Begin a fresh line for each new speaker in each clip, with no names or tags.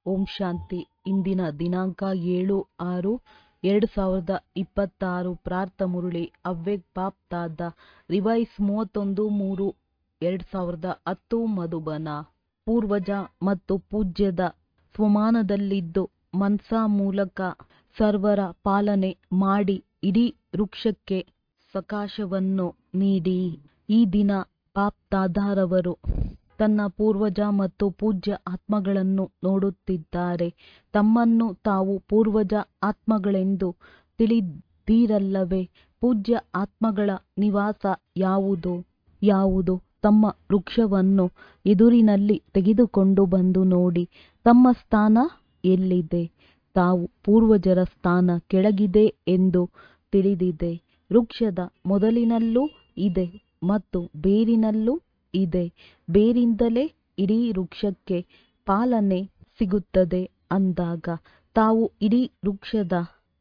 ಓಂ ಶಾಂತಿ ಇಂದಿನ ದಿನಾಂಕ ಏಳು ಆರು ಎರಡು ಸಾವಿರದ ಇಪ್ಪತ್ತಾರು ಪ್ರಾರ್ಥ ಮುರಳಿ ಅವ್ಯಕ್ತ ಬಾಪ್ತಾದ ರಿವೈಸ್ ಮೂವತ್ತೊಂದು ಮೂರು ಎರಡು ಸಾವಿರದ ಹತ್ತು ಮಧುಬನ ಪೂರ್ವಜ ಮತ್ತು ಪೂಜ್ಯದ ಸ್ವಮಾನದಲ್ಲಿದ್ದು ಮನ್ಸಾ ಮೂಲಕ ಸರ್ವರ ಪಾಲನೆ ಮಾಡಿ ಇಡೀ ವೃಕ್ಷಕ್ಕೆ ಸಕಾಶವನ್ನು ನೀಡಿ ಈ ದಿನ ಬಾಪ್ತಾದರವರು ತನ್ನ ಪೂರ್ವಜ ಮತ್ತು ಪೂಜ್ಯ ಆತ್ಮಗಳನ್ನು ನೋಡುತ್ತಿದ್ದಾರೆ ತಮ್ಮನ್ನು ತಾವು ಪೂರ್ವಜ ಆತ್ಮಗಳೆಂದು ತಿಳಿದೀರಲ್ಲವೇ ಪೂಜ್ಯ ಆತ್ಮಗಳ ನಿವಾಸ ಯಾವುದು ಯಾವುದು ತಮ್ಮ ವೃಕ್ಷವನ್ನು ಎದುರಿನಲ್ಲಿ ತೆಗೆದುಕೊಂಡು ಬಂದು ನೋಡಿ ತಮ್ಮ ಸ್ಥಾನ ಎಲ್ಲಿದೆ ತಾವು ಪೂರ್ವಜರ ಸ್ಥಾನ ಕೆಳಗಿದೆ ಎಂದು ತಿಳಿದಿದೆ ವೃಕ್ಷದ ಮೊದಲಿನಲ್ಲೂ ಇದೆ ಮತ್ತು ಬೇರಿನಲ್ಲೂ ಇದೆ ಬೇರಿಂದಲೇ ಇಡೀ ವೃಕ್ಷಕ್ಕೆ ಪಾಲನೆ ಸಿಗುತ್ತದೆ ಅಂದಾಗ ತಾವು ಇಡೀ ವೃಕ್ಷದ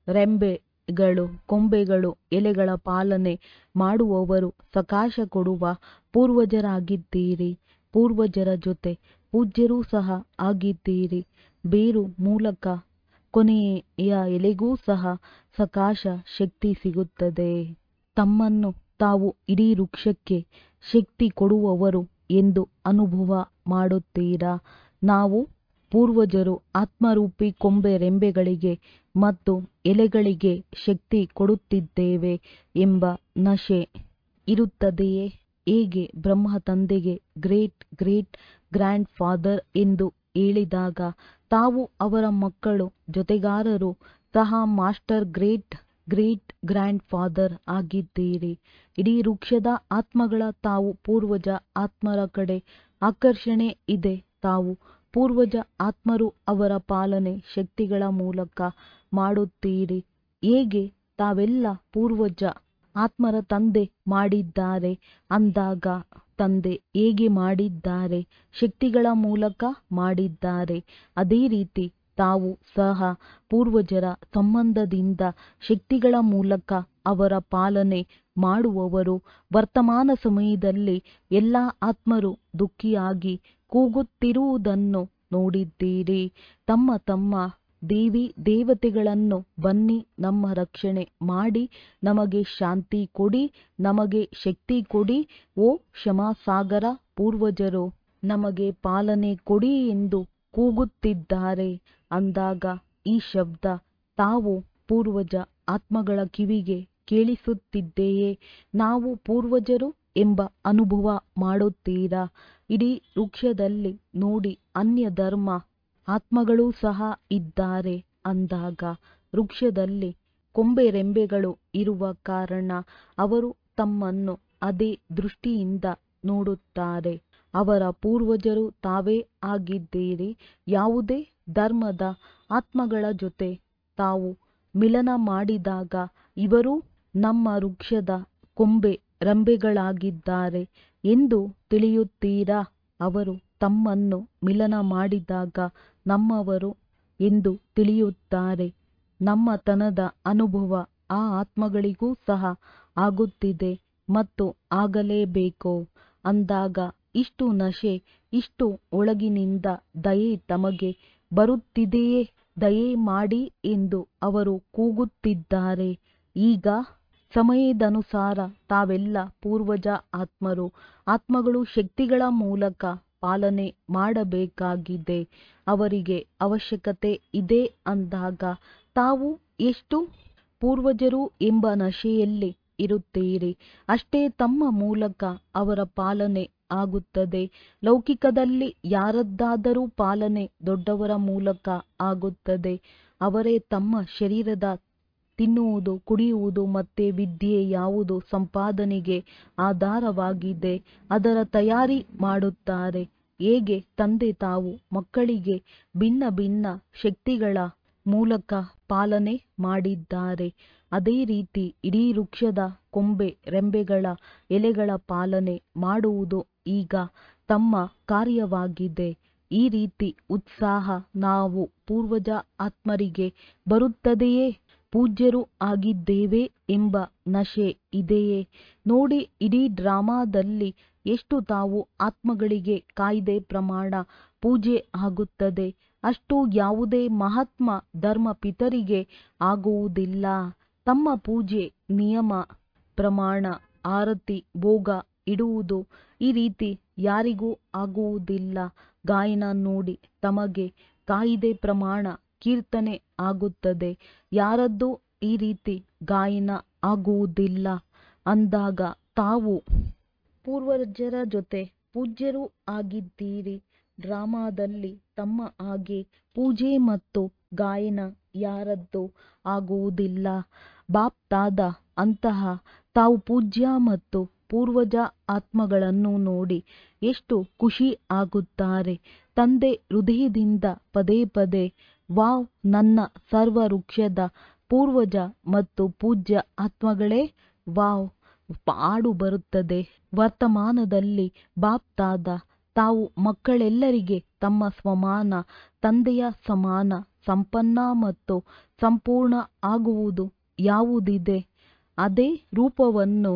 ರೆಂಬೆಗಳು ಕೊಂಬೆಗಳು ಎಲೆಗಳ ಪಾಲನೆ ಮಾಡುವವರು ಸಕಾಶ ಕೊಡುವ ಪೂರ್ವಜರಾಗಿದ್ದೀರಿ ಪೂರ್ವಜರ ಜೊತೆ ಪೂಜ್ಯರೂ ಸಹ ಆಗಿದ್ದೀರಿ ಬೇರು ಮೂಲಕ ಕೊನೆಯ ಎಲೆಗೂ ಸಹ ಸಕಾಶ ಶಕ್ತಿ ಸಿಗುತ್ತದೆ ತಮ್ಮನ್ನು ತಾವು ಇಡೀ ವೃಕ್ಷಕ್ಕೆ ಶಕ್ತಿ ಕೊಡುವವರು ಎಂದು ಅನುಭವ ಮಾಡುತ್ತೀರಾ ನಾವು ಪೂರ್ವಜರು ಆತ್ಮರೂಪಿ ಕೊಂಬೆ ರೆಂಬೆಗಳಿಗೆ ಮತ್ತು ಎಲೆಗಳಿಗೆ ಶಕ್ತಿ ಕೊಡುತ್ತಿದ್ದೇವೆ ಎಂಬ ನಶೆ ಇರುತ್ತದೆಯೇ ಹೇಗೆ ಬ್ರಹ್ಮ ತಂದೆಗೆ ಗ್ರೇಟ್ ಗ್ರೇಟ್ ಗ್ರ್ಯಾಂಡ್ ಫಾದರ್ ಎಂದು ಹೇಳಿದಾಗ ತಾವು ಅವರ ಮಕ್ಕಳು ಜೊತೆಗಾರರು ಸಹ master great great grand father ಆಗಿದ್ದೀರಿ ಇಡೀ ವೃಕ್ಷದ ಆತ್ಮಗಳ ತಾವು ಪೂರ್ವಜ ಆತ್ಮರ ಕಡೆ ಆಕರ್ಷಣೆ ಇದೆ ತಾವು ಪೂರ್ವಜ ಆತ್ಮರು ಅವರ ಪಾಲನೆ ಶಕ್ತಿಗಳ ಮೂಲಕ ಮಾಡುತ್ತೀರಿ ಹೇಗೆ ತಾವೆಲ್ಲ ಪೂರ್ವಜ ಆತ್ಮರ ತಂದೆ ಮಾಡಿದ್ದಾರೆ ಅಂದಾಗ ತಂದೆ ಹೇಗೆ ಮಾಡಿದ್ದಾರೆ ಶಕ್ತಿಗಳ ಮೂಲಕ ಮಾಡಿದ್ದಾರೆ ಅದೇ ರೀತಿ ತಾವು ಸಹ ಪೂರ್ವಜರ ಸಂಬಂಧದಿಂದ ಶಕ್ತಿಗಳ ಮೂಲಕ ಅವರ ಪಾಲನೆ ಮಾಡುವವರು ವರ್ತಮಾನ ಸಮಯದಲ್ಲಿ ಎಲ್ಲ ಆತ್ಮರು ದುಃಖಿಯಾಗಿ ಕೂಗುತ್ತಿರುವುದನ್ನು ನೋಡಿದ್ದೀರಿ ತಮ್ಮ ತಮ್ಮ ದೇವಿ ದೇವತೆಗಳನ್ನು ಬನ್ನಿ ನಮ್ಮ ರಕ್ಷಣೆ ಮಾಡಿ ನಮಗೆ ಶಾಂತಿ ಕೊಡಿ ನಮಗೆ ಶಕ್ತಿ ಕೊಡಿ ಓ ಕ್ಷಮಾಸಾಗರ ಪೂರ್ವಜರು ನಮಗೆ ಪಾಲನೆ ಕೊಡಿ ಎಂದು ಕೂಗುತ್ತಿದ್ದಾರೆ ಅಂದಾಗ ಈ ಶಬ್ದ ತಾವು ಪೂರ್ವಜ ಆತ್ಮಗಳ ಕಿವಿಗೆ ಕೇಳಿಸುತ್ತಿದೆಯೇ ನಾವು ಪೂರ್ವಜರು ಎಂಬ ಅನುಭವ ಮಾಡುತ್ತೀರಾ ಇಡೀ ವೃಕ್ಷದಲ್ಲಿ ನೋಡಿ ಅನ್ಯ ಧರ್ಮ ಆತ್ಮಗಳೂ ಸಹ ಇದ್ದಾರೆ ಅಂದಾಗ ವೃಕ್ಷದಲ್ಲಿ ಕೊಂಬೆ ರೆಂಬೆಗಳು ಇರುವ ಕಾರಣ ಅವರು ತಮ್ಮನ್ನು ಅದೇ ದೃಷ್ಟಿಯಿಂದ ನೋಡುತ್ತಾರೆ ಅವರ ಪೂರ್ವಜರು ತಾವೇ ಆಗಿದ್ದೀರಿ ಯಾವುದೇ ಧರ್ಮದ ಆತ್ಮಗಳ ಜೊತೆ ತಾವು ಮಿಲನ ಮಾಡಿದಾಗ ಇವರೂ ನಮ್ಮ ವೃಕ್ಷದ ಕೊಂಬೆ ರಂಬೆಗಳಾಗಿದ್ದಾರೆ ಎಂದು ತಿಳಿಯುತ್ತೀರಾ ಅವರು ತಮ್ಮನ್ನು ಮಿಲನ ಮಾಡಿದಾಗ ನಮ್ಮವರು ಎಂದು ತಿಳಿಯುತ್ತಾರೆ ನಮ್ಮತನದ ಅನುಭವ ಆ ಆತ್ಮಗಳಿಗೂ ಸಹ ಆಗುತ್ತಿದೆ ಮತ್ತು ಆಗಲೇಬೇಕು ಅಂದಾಗ ಇಷ್ಟು ನಶೆ ಇಷ್ಟು ಒಳಗಿನಿಂದ ದಯೆ ತಮಗೆ ಬರುತ್ತಿದೆಯೇ ದಯೆ ಮಾಡಿ ಎಂದು ಅವರು ಕೂಗುತ್ತಿದ್ದಾರೆ ಈಗ ಸಮಯದನುಸಾರ ತಾವೆಲ್ಲ ಪೂರ್ವಜ ಆತ್ಮರು ಆತ್ಮಗಳು ಶಕ್ತಿಗಳ ಮೂಲಕ ಪಾಲನೆ ಮಾಡಬೇಕಾಗಿದೆ ಅವರಿಗೆ ಅವಶ್ಯಕತೆ ಇದೆ ಅಂದಾಗ ತಾವು ಎಷ್ಟು ಪೂರ್ವಜರು ಎಂಬ ನಶೆಯಲ್ಲಿ ಇರುತ್ತೀರಿ ಅಷ್ಟೇ ತಮ್ಮ ಮೂಲಕ ಅವರ ಪಾಲನೆ ಆಗುತ್ತದೆ ಲೌಕಿಕದಲ್ಲಿ ಯಾರದ್ದಾದರೂ ಪಾಲನೆ ದೊಡ್ಡವರ ಮೂಲಕ ಆಗುತ್ತದೆ ಅವರೇ ತಮ್ಮ ಶರೀರದ ತಿನ್ನುವುದು ಕುಡಿಯುವುದು ಮತ್ತೆ ವಿದ್ಯೆ ಯಾವುದು ಸಂಪಾದನೆಗೆ ಆಧಾರವಾಗಿದೆ ಅದರ ತಯಾರಿ ಮಾಡುತ್ತಾರೆ ಹೇಗೆ ತಂದೆ ತಾವು ಮಕ್ಕಳಿಗೆ ಭಿನ್ನ ಭಿನ್ನ ಶಕ್ತಿಗಳ ಮೂಲಕ ಪಾಲನೆ ಮಾಡಿದ್ದಾರೆ ಅದೇ ರೀತಿ ಇಡೀ ವೃಕ್ಷದ ಕೊಂಬೆ ರೆಂಬೆಗಳ ಎಲೆಗಳ ಪಾಲನೆ ಮಾಡುವುದು ಈಗ ತಮ್ಮ ಕಾರ್ಯವಾಗಿದೆ ಈ ರೀತಿ ಉತ್ಸಾಹ ನಾವು ಪೂರ್ವಜ ಆತ್ಮರಿಗೆ ಬರುತ್ತದೆಯೇ ಪೂಜ್ಯರು ಆಗಿದ್ದೇವೆ ಎಂಬ ನಶೆ ಇದೆಯೇ ನೋಡಿ ಇಡೀ ಡ್ರಾಮಾದಲ್ಲಿ ಎಷ್ಟು ತಾವು ಆತ್ಮಗಳಿಗೆ ಕಾಯ್ದೆ ಪ್ರಮಾಣ ಪೂಜೆ ಆಗುತ್ತದೆ ಅಷ್ಟು ಯಾವುದೇ ಮಹಾತ್ಮ ಧರ್ಮ ಪಿತರಿಗೆ ಆಗುವುದಿಲ್ಲ ತಮ್ಮ ಪೂಜೆ ನಿಯಮ ಪ್ರಮಾಣ ಆರತಿ ಭೋಗ ಇಡುವುದು ಈ ರೀತಿ ಯಾರಿಗೂ ಆಗುವುದಿಲ್ಲ ಗಾಯನ ನೋಡಿ ತಮಗೆ ಕಾಯಿದೆ ಪ್ರಮಾಣ ಕೀರ್ತನೆ ಆಗುತ್ತದೆ ಯಾರದ್ದು ಈ ರೀತಿ ಗಾಯನ ಆಗುವುದಿಲ್ಲ ಅಂದಾಗ ತಾವು ಪೂರ್ವಜರ ಜೊತೆ ಪೂಜ್ಯರೂ ಆಗಿದ್ದೀರಿ ಡ್ರಾಮಾದಲ್ಲಿ ತಮ್ಮ ಹಾಗೆ ಪೂಜೆ ಮತ್ತು ಗಾಯನ ಯಾರದ್ದು ಆಗುವುದಿಲ್ಲ ಬಾಪ್ ತಾದ ಅಂತಹ ತಾವು ಪೂಜ್ಯ ಮತ್ತು ಪೂರ್ವಜ ಆತ್ಮಗಳನ್ನು ನೋಡಿ ಎಷ್ಟು ಖುಷಿ ಆಗುತ್ತಾರೆ ತಂದೆ ಹೃದಯದಿಂದ ಪದೇ ಪದೇ ವಾವ್ ನನ್ನ ಸರ್ವ ವೃಕ್ಷದ ಪೂರ್ವಜ ಮತ್ತು ಪೂಜ್ಯ ಆತ್ಮಗಳೇ ವಾವ್ ಹಾಡು ಬರುತ್ತದೆ ವರ್ತಮಾನದಲ್ಲಿ ಬಾಪ್ ತಾದ ತಾವು ಮಕ್ಕಳೆಲ್ಲರಿಗೆ ತಮ್ಮ ಸ್ವಮಾನ ತಂದೆಯ ಸಮಾನ ಸಂಪನ್ನ ಮತ್ತು ಸಂಪೂರ್ಣ ಆಗುವುದು ಯಾವುದಿದೆ ಅದೇ ರೂಪವನ್ನು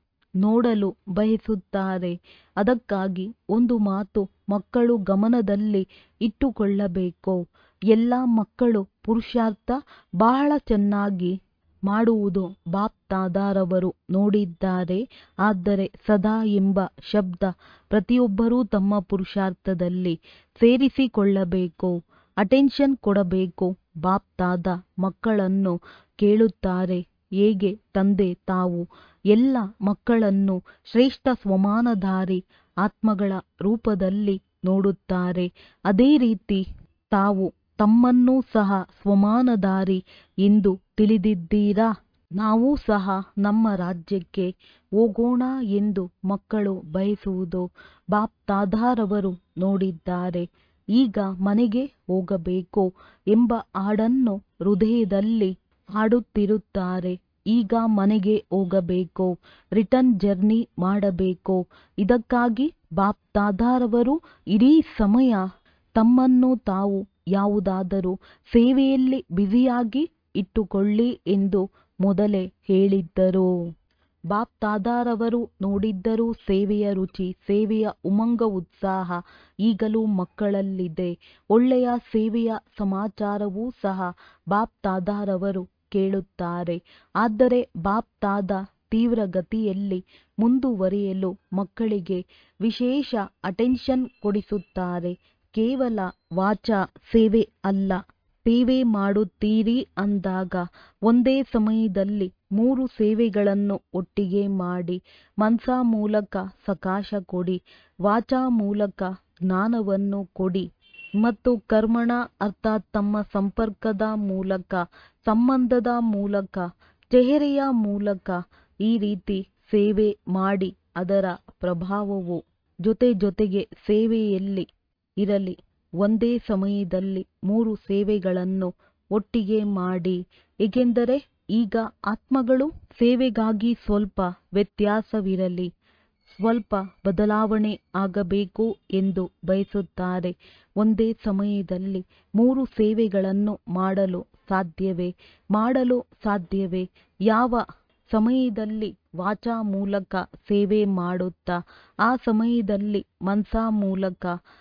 ನೋಡಲು ಬಯಸುತ್ತಾರೆ ಅದಕ್ಕಾಗಿ ಒಂದು ಮಾತು ಮಕ್ಕಳು ಗಮನದಲ್ಲಿ ಇಟ್ಟುಕೊಳ್ಳಬೇಕು ಎಲ್ಲ ಮಕ್ಕಳು ಪುರುಷಾರ್ಥ ಬಹಳ ಚೆನ್ನಾಗಿ ಮಾಡುವುದು ಬಾಪ್ ತಾದಾರವರು ನೋಡಿದ್ದಾರೆ ಆದರೆ ಸದಾ ಎಂಬ ಶಬ್ದ ಪ್ರತಿಯೊಬ್ಬರೂ ತಮ್ಮ ಪುರುಷಾರ್ಥದಲ್ಲಿ ಸೇರಿಸಿಕೊಳ್ಳಬೇಕು ಅಟೆನ್ಷನ್ ಕೊಡಬೇಕು ಬಾಪ್ ತಾದ ಮಕ್ಕಳನ್ನು ಕೇಳುತ್ತಾರೆ ಹೇಗೆ ತಂದೆ ತಾವು ಎಲ್ಲ ಮಕ್ಕಳನ್ನು ಶ್ರೇಷ್ಠ ಸ್ವಮಾನಧಾರಿ ಆತ್ಮಗಳ ರೂಪದಲ್ಲಿ ನೋಡುತ್ತಾರೆ ಅದೇ ರೀತಿ ತಾವು ತಮ್ಮನ್ನೂ ಸಹ ಸ್ವಮಾನಧಾರಿ ಎಂದು ತಿಳಿದಿದ್ದೀರಾ ನಾವು ಸಹ ನಮ್ಮ ರಾಜ್ಯಕ್ಕೆ ಹೋಗೋಣ ಎಂದು ಮಕ್ಕಳು ಬಯಸುವುದು ಬಾಪ್ ತಾದಾರವರು ನೋಡಿದ್ದಾರೆ ಈಗ ಮನೆಗೆ ಹೋಗಬೇಕು ಎಂಬ ಹಾಡನ್ನು ಹೃದಯದಲ್ಲಿ ಹಾಡುತ್ತಿರುತ್ತಾರೆ ಈಗ ಮನೆಗೆ ಹೋಗಬೇಕು ರಿಟರ್ನ್ ಜರ್ನಿ ಮಾಡಬೇಕು ಇದಕ್ಕಾಗಿ ಬಾಪ್ ತಾದಾರವರು ಇಡೀ ಸಮಯ ತಮ್ಮನ್ನು ತಾವು ಯಾವುದಾದರೂ ಸೇವೆಯಲ್ಲಿ ಬ್ಯುಸಿಯಾಗಿ ಇಟ್ಟುಕೊಳ್ಳಿ ಎಂದು ಮೊದಲೇ ಹೇಳಿದ್ದರು ಬಾಪ್ ತಾದಾರವರು ನೋಡಿದ್ದರು ಸೇವೆಯ ರುಚಿ ಸೇವೆಯ ಉಮಂಗ ಉತ್ಸಾಹ ಈಗಲೂ ಮಕ್ಕಳಲ್ಲಿದೆ ಒಳ್ಳೆಯ ಸೇವೆಯ ಸಮಾಚಾರವೂ ಸಹ ಬಾಪ್ ತಾದಾರವರು ಕೇಳುತ್ತಾರೆ ಆದರೆ ಬಾಪ್ ತಾದ ತೀವ್ರ ಗತಿಯಲ್ಲಿ ಮುಂದುವರಿಯಲು ಮಕ್ಕಳಿಗೆ ವಿಶೇಷ ಅಟೆನ್ಷನ್ ಕೊಡಿಸುತ್ತಾರೆ ಕೇವಲ ವಾಚಾ ಸೇವೆ ಅಲ್ಲ ಸೇವೆ ಮಾಡುತ್ತೀರಿ ಅಂದಾಗ ಒಂದೇ ಸಮಯದಲ್ಲಿ ಮೂರು ಸೇವೆಗಳನ್ನು ಒಟ್ಟಿಗೆ ಮಾಡಿ ಮನ್ಸ ಮೂಲಕ ಸಕಾಶ ಕೊಡಿ ವಾಚಾ ಮೂಲಕ ಜ್ಞಾನವನ್ನು ಕೊಡಿ ಮತ್ತು ಕರ್ಮಣ ಅರ್ಥಾತ್ ತಮ್ಮ ಸಂಪರ್ಕದ ಮೂಲಕ ಸಂಬಂಧದ ಮೂಲಕ ಚೆಹರೆಯ ಮೂಲಕ ಈ ರೀತಿ ಸೇವೆ ಮಾಡಿ ಅದರ ಪ್ರಭಾವವು ಜೊತೆ ಜೊತೆಗೆ ಸೇವೆಯಲ್ಲಿ ಇರಲಿ ಒಂದೇ ಸಮಯದಲ್ಲಿ ಮೂರು ಸೇವೆಗಳನ್ನು ಒಟ್ಟಿಗೆ ಮಾಡಿ ಏಕೆಂದರೆ ಈಗ ಆತ್ಮಗಳು ಸೇವೆಗಾಗಿ ಸ್ವಲ್ಪ ವ್ಯತ್ಯಾಸವಿರಲಿ ಸ್ವಲ್ಪ ಬದಲಾವಣೆ ಆಗಬೇಕು ಎಂದು ಬಯಸುತ್ತಾರೆ ಒಂದೇ ಸಮಯದಲ್ಲಿ ಮೂರು ಸೇವೆಗಳನ್ನು ಮಾಡಲು ಸಾಧ್ಯವೇ ಮಾಡಲು ಸಾಧ್ಯವೇ ಯಾವ ಸಮಯದಲ್ಲಿ ವಾಚಾ ಮೂಲಕ ಸೇವೆ ಮಾಡುತ್ತಾ ಆ ಸಮಯದಲ್ಲಿ ಮನ್ಸ ಮೂಲಕ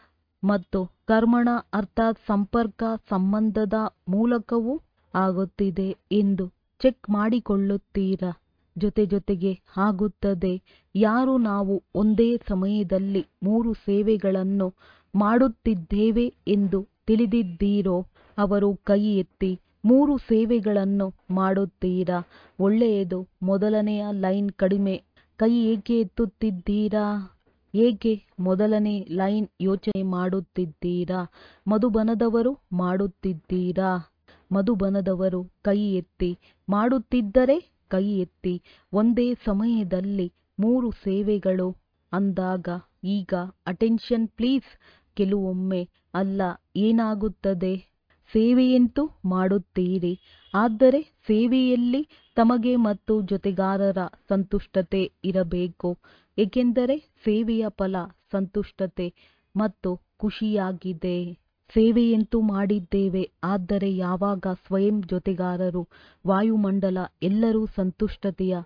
ಮತ್ತು ಕರ್ಮಣ ಅರ್ಥಾತ್ ಸಂಪರ್ಕ ಸಂಬಂಧದ ಮೂಲಕವೂ ಆಗುತ್ತಿದೆ ಎಂದು ಚೆಕ್ ಮಾಡಿಕೊಳ್ಳುತ್ತೀರಾ ಜೊತೆ ಜೊತೆಗೆ ಆಗುತ್ತದೆ ಯಾರು ನಾವು ಒಂದೇ ಸಮಯದಲ್ಲಿ ಮೂರು ಸೇವೆಗಳನ್ನು ಮಾಡುತ್ತಿದ್ದೇವೆ ಎಂದು ತಿಳಿದಿದ್ದೀರೋ ಅವರು ಕೈ ಎತ್ತಿ ಮೂರು ಸೇವೆಗಳನ್ನು ಮಾಡುತ್ತೀರಾ ಒಳ್ಳೆಯದು ಮೊದಲನೆಯ ಲೈನ್ ಕಡಿಮೆ ಕೈ ಏಕೆ ಎತ್ತುತ್ತಿದ್ದೀರಾ ಏಕೆ ಮೊದಲನೇ ಲೈನ್ ಯೋಚನೆ ಮಾಡುತ್ತಿದ್ದೀರಾ ಮಧುಬನದವರು ಮಾಡುತ್ತಿದ್ದೀರಾ ಮಧುಬನದವರು ಕೈ ಎತ್ತಿ ಮಾಡುತ್ತಿದ್ದರೆ ಕೈ ಎತ್ತಿ ಒಂದೇ ಸಮಯದಲ್ಲಿ ಮೂರು ಸೇವೆಗಳು ಅಂದಾಗ ಈಗ ಅಟೆನ್ಷನ್ ಪ್ಲೀಸ್ ಕೆಲವೊಮ್ಮೆ ಅಲ್ಲ ಏನಾಗುತ್ತದೆ ಸೇವೆಯಂತೂ ಮಾಡುತ್ತೀರಿ ಆದರೆ ಸೇವೆಯಲ್ಲಿ ತಮಗೆ ಮತ್ತು ಜೊತೆಗಾರರ ಸಂತುಷ್ಟತೆ ಇರಬೇಕು ಏಕೆಂದರೆ ಸೇವೆಯ ಫಲ ಸಂತುಷ್ಟತೆ ಮತ್ತು ಖುಷಿಯಾಗಿದೆ ಸೇವೆಯಂತೂ ಮಾಡಿದ್ದೇವೆ ಆದರೆ ಯಾವಾಗ ಸ್ವಯಂ ಜೊತೆಗಾರರು ವಾಯುಮಂಡಲ ಎಲ್ಲರೂ ಸಂತುಷ್ಟತೆಯ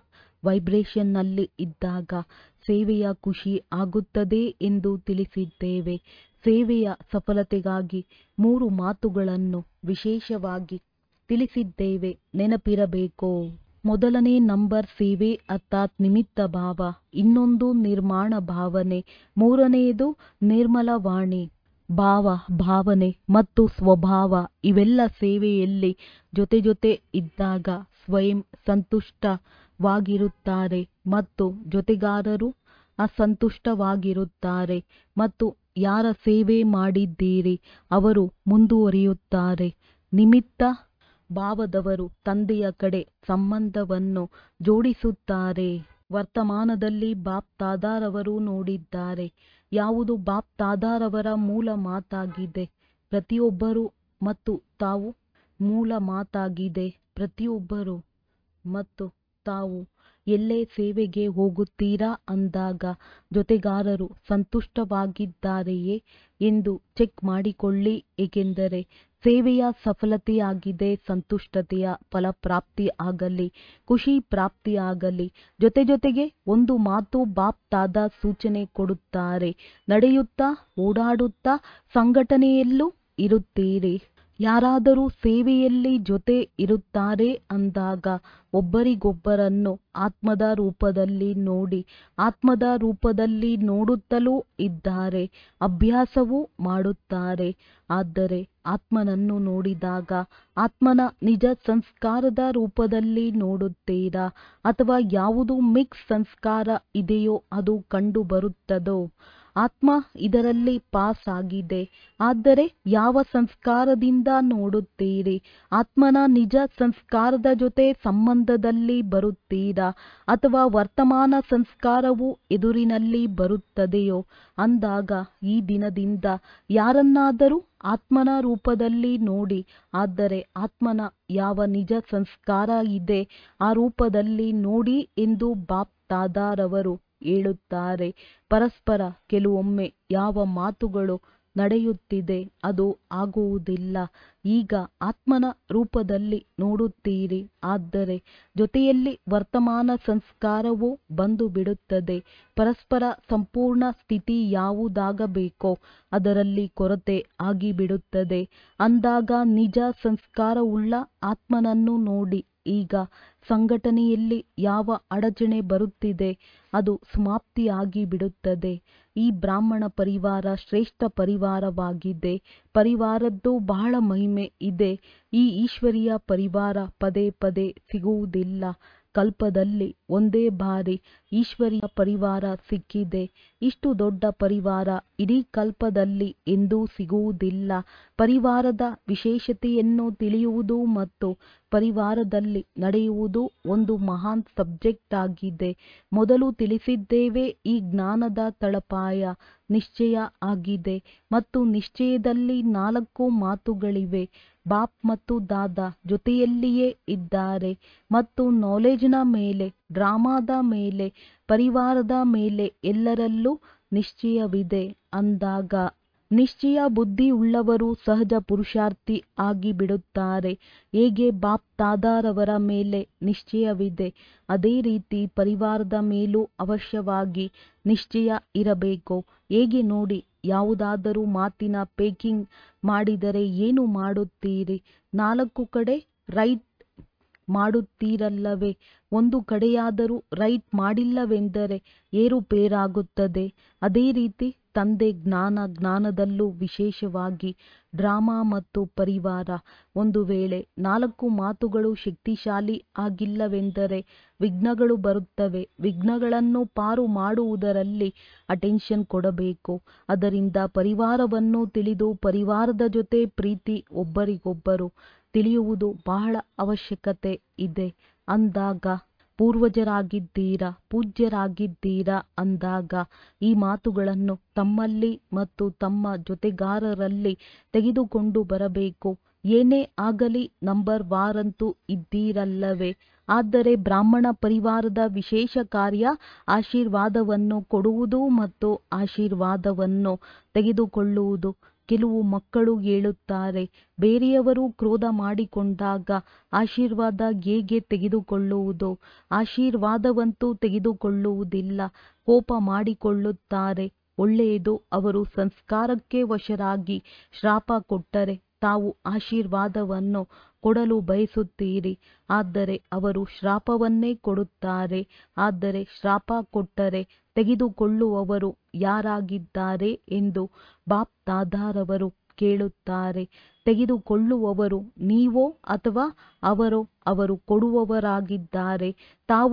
ವೈಬ್ರೇಷನ್ನಲ್ಲಿ ಇದ್ದಾಗ ಸೇವೆಯ ಖುಷಿ ಆಗುತ್ತದೆ ಎಂದು ತಿಳಿಸಿದ್ದೇವೆ ಸೇವೆಯ ಸಫಲತೆಗಾಗಿ ಮೂರು ಮಾತುಗಳನ್ನು ವಿಶೇಷವಾಗಿ ತಿಳಿಸಿದ್ದೇವೆ ನೆನಪಿರಬೇಕು ಮೊದಲನೇ ನಂಬರ್ ಸೇವೆ ಅರ್ಥಾತ್ ನಿಮಿತ್ತ ಭಾವ ಇನ್ನೊಂದು ನಿರ್ಮಾಣ ಭಾವನೆ ಮೂರನೆಯದು ನಿರ್ಮಲ ವಾಣಿ ಭಾವ ಭಾವನೆ ಮತ್ತು ಸ್ವಭಾವ ಇವೆಲ್ಲ ಸೇವೆಯಲ್ಲಿ ಜೊತೆ ಜೊತೆ ಇದ್ದಾಗ ಸ್ವಯಂ ಸಂತುಷ್ಟವಾಗಿರುತ್ತಾರೆ ಮತ್ತು ಜೊತೆಗಾರರು ಅಸಂತುಷ್ಟವಾಗಿರುತ್ತಾರೆ ಮತ್ತು ಯಾರ ಸೇವೆ ಮಾಡಿದ್ದೀರಿ ಅವರು ಮುಂದುವರಿಯುತ್ತಾರೆ ನಿಮಿತ್ತ ಭಾವದವರು ತಂದೆಯ ಕಡೆ ಸಂಬಂಧವನ್ನು ಜೋಡಿಸುತ್ತಾರೆ ವರ್ತಮಾನದಲ್ಲಿ ಬಾಪ್ ತಾದಾರವರು ನೋಡಿದ್ದಾರೆ ಯಾವುದು ಬಾಪ್ ತಾದಾರವರ ಮೂಲ ಮಾತಾಗಿದೆ ಪ್ರತಿಯೊಬ್ಬರು ಮತ್ತು ತಾವು ಮೂಲ ಮಾತಾಗಿದೆ ಪ್ರತಿಯೊಬ್ಬರು ಮತ್ತು ತಾವು ಎಲ್ಲೇ ಸೇವೆಗೆ ಹೋಗುತ್ತೀರಾ ಅಂದಾಗ ಜೊತೆಗಾರರು ಸಂತುಷ್ಟವಾಗಿದ್ದಾರೆಯೇ ಎಂದು ಚೆಕ್ ಮಾಡಿಕೊಳ್ಳಿ ಏಕೆಂದರೆ ಸೇವೆಯ ಸಫಲತೆಯಾಗಿದೆ ಸಂತುಷ್ಟತೆಯ ಫಲಪ್ರಾಪ್ತಿ ಆಗಲಿ ಖುಷಿ ಪ್ರಾಪ್ತಿಯಾಗಲಿ ಜೊತೆ ಜೊತೆಗೆ ಒಂದು ಮಾತು ಬಾಪ್ ತಾದ ಸೂಚನೆ ಕೊಡುತ್ತಾರೆ ನಡೆಯುತ್ತಾ ಓಡಾಡುತ್ತಾ ಸಂಘಟನೆಯಲ್ಲೂ ಇರುತ್ತೀರಿ ಯಾರಾದರೂ ಸೇವೆಯಲ್ಲಿ ಜೊತೆ ಇರುತ್ತಾರೆ ಅಂದಾಗ ಒಬ್ಬರಿಗೊಬ್ಬರನ್ನು ಆತ್ಮದ ರೂಪದಲ್ಲಿ ನೋಡಿ ಆತ್ಮದ ರೂಪದಲ್ಲಿ ನೋಡುತ್ತಲೂ ಇದ್ದಾರೆ ಅಭ್ಯಾಸವೂ ಮಾಡುತ್ತಾರೆ ಆದರೆ ಆತ್ಮನನ್ನು ನೋಡಿದಾಗ ಆತ್ಮನ ನಿಜ ಸಂಸ್ಕಾರದ ರೂಪದಲ್ಲಿ ನೋಡುತ್ತೀರಾ ಅಥವಾ ಯಾವುದು ಮಿಕ್ಸ್ ಸಂಸ್ಕಾರ ಇದೆಯೋ ಅದು ಕಂಡು ಬರುತ್ತದೋ ಆತ್ಮ ಇದರಲ್ಲಿ ಪಾಸ್ ಆಗಿದೆ ಆದರೆ ಯಾವ ಸಂಸ್ಕಾರದಿಂದ ನೋಡುತ್ತೀರಿ ಆತ್ಮನ ನಿಜ ಸಂಸ್ಕಾರದ ಜೊತೆ ಸಂಬಂಧದಲ್ಲಿ ಬರುತ್ತೀರಾ ಅಥವಾ ವರ್ತಮಾನ ಸಂಸ್ಕಾರವು ಎದುರಿನಲ್ಲಿ ಬರುತ್ತದೆಯೋ ಅಂದಾಗ ಈ ದಿನದಿಂದ ಯಾರನ್ನಾದರೂ ಆತ್ಮನ ರೂಪದಲ್ಲಿ ನೋಡಿ ಆದರೆ ಆತ್ಮನ ಯಾವ ನಿಜ ಸಂಸ್ಕಾರ ಇದೆ ಆ ರೂಪದಲ್ಲಿ ನೋಡಿ ಎಂದು ಬಾಪ್ ತಾದಾರವರು ಹೇಳುತ್ತಾರೆ ಪರಸ್ಪರ ಕೆಲವೊಮ್ಮೆ ಯಾವ ಮಾತುಗಳು ನಡೆಯುತ್ತಿದೆ ಅದು ಆಗುವುದಿಲ್ಲ ಈಗ ಆತ್ಮನ ರೂಪದಲ್ಲಿ ನೋಡುತ್ತೀರಿ ಆದರೆ ಜೊತೆಯಲ್ಲಿ ವರ್ತಮಾನ ಸಂಸ್ಕಾರವೂ ಬಂದು ಬಿಡುತ್ತದೆ ಪರಸ್ಪರ ಸಂಪೂರ್ಣ ಸ್ಥಿತಿ ಯಾವುದಾಗಬೇಕೋ ಅದರಲ್ಲಿ ಕೊರತೆ ಆಗಿಬಿಡುತ್ತದೆ ಅಂದಾಗ ನಿಜ ಸಂಸ್ಕಾರವುಳ್ಳ ಆತ್ಮನನ್ನು ನೋಡಿ ಈಗ ಸಂಘಟನೆಯಲ್ಲಿ ಯಾವ ಅಡಚಣೆ ಬರುತ್ತಿದೆ ಅದು ಸಮಾಪ್ತಿಯಾಗಿ ಬಿಡುತ್ತದೆ ಈ ಬ್ರಾಹ್ಮಣ ಪರಿವಾರ ಶ್ರೇಷ್ಠ ಪರಿವಾರವಾಗಿದೆ ಪರಿವಾರದ್ದು ಬಹಳ ಮಹಿಮೆ ಇದೆ ಈ ಈಶ್ವರೀಯ ಪರಿವಾರ ಪದೇ ಪದೇ ಸಿಗುವುದಿಲ್ಲ ಕಲ್ಪದಲ್ಲಿ ಒಂದೇ ಬಾರಿ ಈಶ್ವರೀಯ ಪರಿವಾರ ಸಿಕ್ಕಿದೆ ಇಷ್ಟು ದೊಡ್ಡ ಪರಿವಾರ ಇಡೀ ಕಲ್ಪದಲ್ಲಿ ಎಂದೂ ಸಿಗುವುದಿಲ್ಲ ಪರಿವಾರದ ವಿಶೇಷತೆಯನ್ನು ತಿಳಿಯುವುದು ಮತ್ತು ಪರಿವಾರದಲ್ಲಿ ನಡೆಯುವುದು ಒಂದು ಮಹಾನ್ ಸಬ್ಜೆಕ್ಟ್ ಆಗಿದೆ ಮೊದಲು ತಿಳಿಸಿದ್ದೇವೆ ಈ ಜ್ಞಾನದ ತಳಪಾಯ ನಿಶ್ಚಯ ಆಗಿದೆ ಮತ್ತು ನಿಶ್ಚಯದಲ್ಲಿ ನಾಲ್ಕು ಮಾತುಗಳಿವೆ ಬಾಪ್ ಮತ್ತು ದಾದಾ ಜೊತೆಯಲ್ಲಿಯೇ ಇದ್ದಾರೆ ಮತ್ತು ನಾಲೆಜ್ನ ಮೇಲೆ ಡ್ರಾಮಾದ ಮೇಲೆ ಪರಿವಾರದ ಮೇಲೆ ಎಲ್ಲರಲ್ಲೂ ನಿಶ್ಚಯವಿದೆ ಅಂದಾಗ ನಿಶ್ಚಯ ಬುದ್ಧಿಯುಳ್ಳವರು ಸಹಜ ಪುರುಷಾರ್ಥಿ ಆಗಿಬಿಡುತ್ತಾರೆ ಹೇಗೆ ಬಾಪ್ ತಾದಾರವರ ಮೇಲೆ ನಿಶ್ಚಯವಿದೆ ಅದೇ ರೀತಿ ಪರಿವಾರದ ಮೇಲೂ ಅವಶ್ಯವಾಗಿ ನಿಶ್ಚಯ ಇರಬೇಕು ಹೇಗೆ ನೋಡಿ ಯಾವುದಾದರೂ ಮಾತಿನ ಪೇಕಿಂಗ್ ಮಾಡಿದರೆ ಏನು ಮಾಡುತ್ತೀರಿ ನಾಲ್ಕು ಕಡೆ ರೈಟ್ ಮಾಡುತ್ತೀರಲ್ಲವೇ ಒಂದು ಕಡೆಯಾದರೂ ರೈಟ್ ಮಾಡಿಲ್ಲವೆಂದರೆ ಏರುಪೇರಾಗುತ್ತದೆ ಅದೇ ರೀತಿ ತಂದೆ ಜ್ಞಾನ ಜ್ಞಾನದಲ್ಲೂ ವಿಶೇಷವಾಗಿ ಡ್ರಾಮಾ ಮತ್ತು ಪರಿವಾರ ಒಂದು ವೇಳೆ ನಾಲ್ಕು ಮಾತುಗಳು ಶಕ್ತಿಶಾಲಿ ಆಗಿಲ್ಲವೆಂದರೆ ವಿಘ್ನಗಳು ಬರುತ್ತವೆ ವಿಘ್ನಗಳನ್ನು ಪಾರು ಮಾಡುವುದರಲ್ಲಿ ಅಟೆನ್ಷನ್ ಕೊಡಬೇಕು ಅದರಿಂದ ಪರಿವಾರವನ್ನು ತಿಳಿದು ಪರಿವಾರದ ಜೊತೆ ಪ್ರೀತಿ ಒಬ್ಬರಿಗೊಬ್ಬರು ತಿಳಿಯುವುದು ಬಹಳ ಅವಶ್ಯಕತೆ ಇದೆ ಅಂದಾಗ ಪೂರ್ವಜರಾಗಿದ್ದೀರಾ ಪೂಜ್ಯರಾಗಿದ್ದೀರಾ ಅಂದಾಗ ಈ ಮಾತುಗಳನ್ನು ತಮ್ಮಲ್ಲಿ ಮತ್ತು ತಮ್ಮ ಜೊತೆಗಾರರಲ್ಲಿ ತೆಗೆದುಕೊಂಡು ಬರಬೇಕು ಏನೇ ಆಗಲಿ ನಂಬರ್ ವಾರಂತೂ ಇದ್ದೀರಲ್ಲವೇ ಆದರೆ ಬ್ರಾಹ್ಮಣ ಪರಿವಾರದ ವಿಶೇಷ ಕಾರ್ಯ ಆಶೀರ್ವಾದವನ್ನು ಕೊಡುವುದು ಮತ್ತು ಆಶೀರ್ವಾದವನ್ನು ತೆಗೆದುಕೊಳ್ಳುವುದು ಕೆಲವು ಮಕ್ಕಳು ಹೇಳುತ್ತಾರೆ ಬೇರೆಯವರು ಕ್ರೋಧ ಮಾಡಿಕೊಂಡಾಗ ಆಶೀರ್ವಾದ ಹೇಗೆ ತೆಗೆದುಕೊಳ್ಳುವುದು ಆಶೀರ್ವಾದವಂತೂ ತೆಗೆದುಕೊಳ್ಳುವುದಿಲ್ಲ ಕೋಪ ಮಾಡಿಕೊಳ್ಳುತ್ತಾರೆ ಒಳ್ಳೆಯದು ಅವರು ಸಂಸ್ಕಾರಕ್ಕೆ ವಶರಾಗಿ ಶ್ರಾಪ ಕೊಟ್ಟರೆ ತಾವು ಆಶೀರ್ವಾದವನ್ನು ಕೊಡಲು ಬಯಸುತ್ತೀರಿ ಆದರೆ ಅವರು ಶ್ರಾಪವನ್ನೇ ಕೊಡುತ್ತಾರೆ ಆದರೆ ಶ್ರಾಪ ಕೊಟ್ಟರೆ ತೆಗೆದುಕೊಳ್ಳುವವರು ಯಾರಾಗಿದ್ದಾರೆ ಎಂದು ಬಾಪ್ ದಾದಾರವರು ಕೇಳುತ್ತಾರೆ ತೆಗೆದುಕೊಳ್ಳುವವರು ನೀವೋ ಅಥವಾ ಅವರೋ ಅವರು ಕೊಡುವವರಾಗಿದ್ದಾರೆ ತಾವು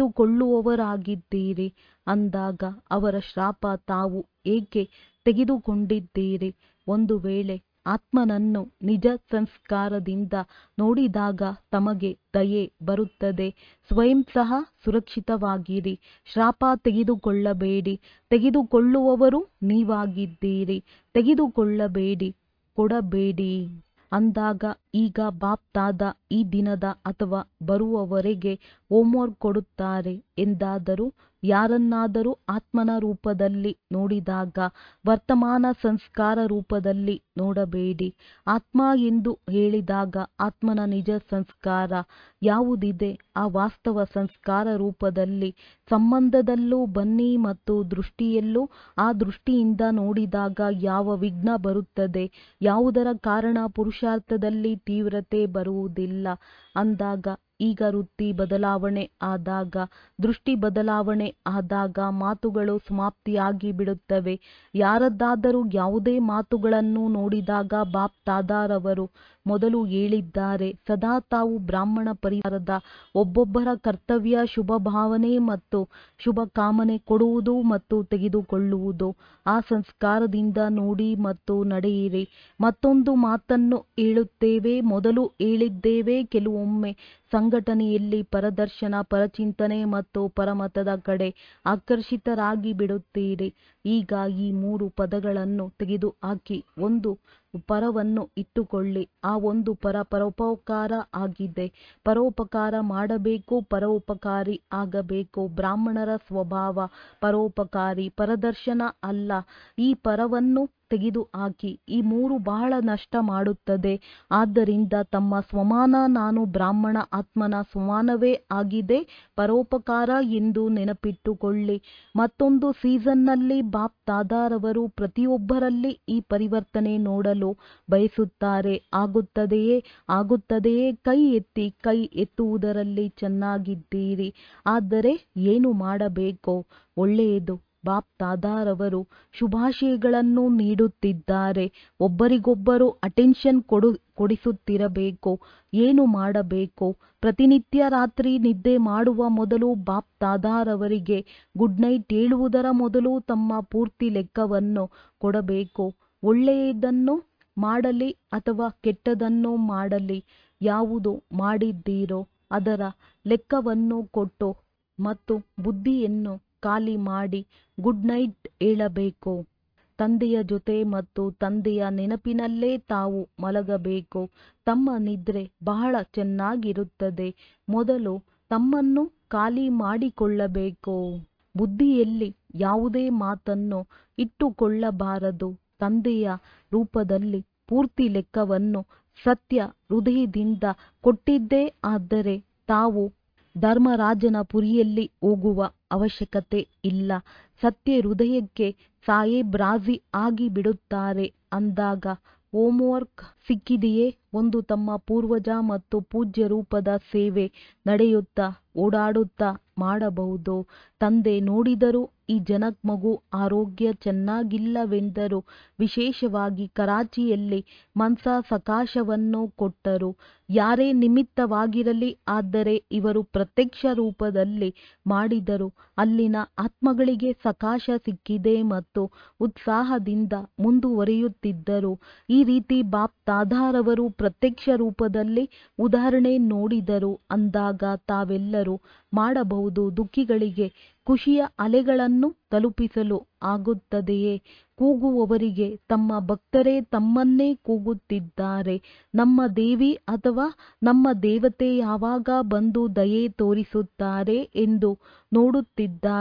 ತೆಗೆದುಕೊಳ್ಳುವವರಾಗಿದ್ದೀರಿ ಅಂದಾಗ ಅವರ ಶ್ರಾಪ ತಾವು ಏಕೆ ತೆಗೆದುಕೊಂಡಿದ್ದೀರಿ ಒಂದು ವೇಳೆ ಆತ್ಮನನ್ನು ನಿಜ ಸಂಸ್ಕಾರದಿಂದ ನೋಡಿದಾಗ ತಮಗೆ ದಯೆ ಬರುತ್ತದೆ ಸ್ವಯಂ ಸಹ ಸುರಕ್ಷಿತವಾಗಿರಿ ಶ್ರಾಪ ತೆಗೆದುಕೊಳ್ಳಬೇಡಿ ತೆಗೆದುಕೊಳ್ಳುವವರು ನೀವಾಗಿದ್ದೀರಿ ತೆಗೆದುಕೊಳ್ಳಬೇಡಿ ಕೊಡಬೇಡಿ ಅಂದಾಗ ಈಗ ಬಾಪ್ ದಾದ ಈ ದಿನದ ಅಥವಾ ಬರುವವರೆಗೆ ಹೋಮ್ವರ್ಕ್ ಕೊಡುತ್ತಾರೆ ಎಂದಾದರೂ ಯಾರನ್ನಾದರೂ ಆತ್ಮನ ರೂಪದಲ್ಲಿ ನೋಡಿದಾಗ ವರ್ತಮಾನ ಸಂಸ್ಕಾರ ರೂಪದಲ್ಲಿ ನೋಡಬೇಡಿ ಆತ್ಮ ಎಂದು ಹೇಳಿದಾಗ ಆತ್ಮನ ನಿಜ ಸಂಸ್ಕಾರ ಯಾವುದಿದೆ ಆ ವಾಸ್ತವ ಸಂಸ್ಕಾರ ರೂಪದಲ್ಲಿ ಸಂಬಂಧದಲ್ಲೂ ಬನ್ನಿ ಮತ್ತು ದೃಷ್ಟಿಯಲ್ಲೂ ಆ ದೃಷ್ಟಿಯಿಂದ ನೋಡಿದಾಗ ಯಾವ ವಿಘ್ನ ಬರುತ್ತದೆ ಯಾವುದರ ಕಾರಣ ಪುರುಷಾರ್ಥದಲ್ಲಿ ತೀವ್ರತೆ ಬರುವುದಿಲ್ಲ ಅಂದಾಗ ಈಗ ವೃತ್ತಿ ಬದಲಾವಣೆ ಆದಾಗ ದೃಷ್ಟಿ ಬದಲಾವಣೆ ಆದಾಗ ಮಾತುಗಳು ಸಮಾಪ್ತಿಯಾಗಿ ಬಿಡುತ್ತವೆ ಯಾರದ್ದಾದರೂ ಯಾವುದೇ ಮಾತುಗಳನ್ನು ನೋಡಿದಾಗ ಬಾಪ್ ದಾದಾರವರು ಮೊದಲು ಹೇಳಿದ್ದಾರೆ ಸದಾ ತಾವು ಬ್ರಾಹ್ಮಣ ಪರಿವಾರದ ಒಬ್ಬೊಬ್ಬರ ಕರ್ತವ್ಯ ಶುಭ ಭಾವನೆ ಮತ್ತು ಶುಭ ಕಾಮನೆ ಕೊಡುವುದು ಮತ್ತು ತೆಗೆದುಕೊಳ್ಳುವುದು ಆ ಸಂಸ್ಕಾರದಿಂದ ನೋಡಿ ಮತ್ತು ನಡೆಯಿರಿ ಮತ್ತೊಂದು ಮಾತನ್ನು ಹೇಳುತ್ತೇವೆ ಮೊದಲು ಹೇಳಿದ್ದೇವೆ ಕೆಲವೊಮ್ಮೆ ಸಂಘಟನೆಯಲ್ಲಿ ಪರದರ್ಶನ ಪರಚಿಂತನೆ ಮತ್ತು ಪರಮತದ ಕಡೆ ಆಕರ್ಷಿತರಾಗಿ ಬಿಡುತ್ತೀರಿ ಈಗ ಈ ಮೂರು ಪದಗಳನ್ನು ತೆಗೆದುಹಾಕಿ ಒಂದು ಪರವನ್ನು ಇಟ್ಟುಕೊಳ್ಳಿ ಆ ಒಂದು ಪರ ಪರೋಪಕಾರ ಆಗಿದೆ ಪರೋಪಕಾರ ಮಾಡಬೇಕು ಪರೋಪಕಾರಿ ಆಗಬೇಕು ಬ್ರಾಹ್ಮಣರ ಸ್ವಭಾವ ಪರೋಪಕಾರಿ ಪರದರ್ಶನ ಅಲ್ಲ ಈ ಪರವನ್ನು ತೆಗೆದುಹಾಕಿ ಈ ಮೂರು ಬಹಳ ನಷ್ಟ ಮಾಡುತ್ತದೆ ಆದ್ದರಿಂದ ತಮ್ಮ ಸ್ವಮಾನ ನಾನು ಬ್ರಾಹ್ಮಣ ಆತ್ಮನ ಸ್ವಮಾನವೇ ಆಗಿದೆ ಪರೋಪಕಾರ ಎಂದು ನೆನಪಿಟ್ಟುಕೊಳ್ಳಿ ಮತ್ತೊಂದು ಸೀಸನ್ನಲ್ಲಿ ಬಾಪ್ ದಾದಾರವರು ಪ್ರತಿಯೊಬ್ಬರಲ್ಲಿ ಈ ಪರಿವರ್ತನೆ ನೋಡಲು ಬಯಸುತ್ತಾರೆ ಆಗುತ್ತದೆಯೇ ಆಗುತ್ತದೆಯೇ ಕೈ ಎತ್ತಿ ಕೈ ಎತ್ತುವುದರಲ್ಲಿ ಚೆನ್ನಾಗಿದ್ದೀರಿ ಆದರೆ ಏನು ಮಾಡಬೇಕು ಒಳ್ಳೆಯದು ಬಾಪ್ ದಾದಾರವರು ಶುಭಾಶಯಗಳನ್ನು ನೀಡುತ್ತಿದ್ದಾರೆ ಒಬ್ಬರಿಗೊಬ್ಬರು ಅಟೆನ್ಷನ್ ಕೊಡು ಕೊಡಿಸುತ್ತಿರಬೇಕು ಏನು ಮಾಡಬೇಕು ಪ್ರತಿನಿತ್ಯ ರಾತ್ರಿ ನಿದ್ದೆ ಮಾಡುವ ಮೊದಲು ಬಾಪ್ ದಾದಾರವರಿಗೆ ಗುಡ್ ನೈಟ್ ಹೇಳುವುದರ ಮೊದಲು ತಮ್ಮ ಪೂರ್ತಿ ಲೆಕ್ಕವನ್ನು ಕೊಡಬೇಕು ಒಳ್ಳೆಯದನ್ನು ಮಾಡಲಿ ಅಥವಾ ಕೆಟ್ಟದನ್ನು ಮಾಡಲಿ ಯಾವುದು ಮಾಡಿದ್ದೀರೋ ಅದರ ಲೆಕ್ಕವನ್ನು ಕೊಟ್ಟು ಮತ್ತು ಬುದ್ಧಿಯನ್ನು ಖಾಲಿ ಮಾಡಿ ಗುಡ್ ನೈಟ್ ಹೇಳಬೇಕು ತಂದೆಯ ಜೊತೆ ಮತ್ತು ತಂದೆಯ ನೆನಪಿನಲ್ಲೇ ತಾವು ಮಲಗಬೇಕು ತಮ್ಮ ನಿದ್ರೆ ಬಹಳ ಚೆನ್ನಾಗಿರುತ್ತದೆ ಮೊದಲು ತಮ್ಮನ್ನು ಖಾಲಿ ಮಾಡಿಕೊಳ್ಳಬೇಕು ಬುದ್ಧಿಯಲ್ಲಿ ಯಾವುದೇ ಮಾತನ್ನು ಇಟ್ಟುಕೊಳ್ಳಬಾರದು ತಂದೆಯ ರೂಪದಲ್ಲಿ ಪೂರ್ತಿ ಲೆಕ್ಕವನ್ನು ಸತ್ಯ ಹೃದಯದಿಂದ ಕೊಟ್ಟಿದ್ದೇ ಆದರೆ ತಾವು ಧರ್ಮರಾಜನ ಪುರಿಯಲ್ಲಿ ಹೋಗುವ ಅವಶ್ಯಕತೆ ಇಲ್ಲ ಸತ್ಯ ಹೃದಯಕ್ಕೆ ಸಾಹೇಬ್ ರಾಜಿ ಆಗಿ ಬಿಡುತ್ತಾರೆ ಅಂದಾಗ ಹೋಮ್ವರ್ಕ್ ಸಿಕ್ಕಿದೆಯೇ ಒಂದು ತಮ್ಮ ಪೂರ್ವಜ ಮತ್ತು ಪೂಜ್ಯ ರೂಪದ ಸೇವೆ ನಡೆಯುತ್ತಾ ಓಡಾಡುತ್ತಾ ಮಾಡಬಹುದು ತಂದೆ ನೋಡಿದರು ಈ ಜನಕ್ ಮಗು ಆರೋಗ್ಯ ಚೆನ್ನಾಗಿಲ್ಲವೆಂದರು ವಿಶೇಷವಾಗಿ ಕರಾಚಿಯಲ್ಲಿ ಮನ್ಸಾ ಸಕಾಶವನ್ನು ಕೊಟ್ಟರು ಯಾರೇ ನಿಮಿತ್ತವಾಗಿರಲಿ ಆದರೆ ಇವರು ಪ್ರತ್ಯಕ್ಷ ರೂಪದಲ್ಲಿ ಮಾಡಿದರು ಅಲ್ಲಿನ ಆತ್ಮಗಳಿಗೆ ಸಕಾಶ ಸಿಕ್ಕಿದೆ ಮತ್ತು ಉತ್ಸಾಹದಿಂದ ಮುಂದುವರಿಯುತ್ತಿದ್ದರು ಈ ರೀತಿ ಬಾಪ್ ದಾದಾರವರು ಪ್ರತ್ಯಕ್ಷ ರೂಪದಲ್ಲಿ ಉದಾಹರಣೆ ನೋಡಿದರು ಅಂದಾಗ ತಾವೆಲ್ಲರೂ ಮಾಡಬಹುದು ದುಃಖಿಗಳಿಗೆ ಖುಷಿಯ ಅಲೆಗಳನ್ನು ತಲುಪಿಸಲು ಆಗುತ್ತದೆಯೇ ಕೂಗುವವರಿಗೆ ತಮ್ಮ ಭಕ್ತರೇ ತಮ್ಮನ್ನೇ ಕೂಗುತ್ತಿದ್ದಾರೆ ನಮ್ಮ ದೇವಿ ಅಥವಾ ನಮ್ಮ ದೇವತೆ ಯಾವಾಗ ಬಂದು ದಯೆ ತೋರಿಸುತ್ತಾರೆ ಎಂದು ನೋಡುತ್ತಿದ್ದಾರೆ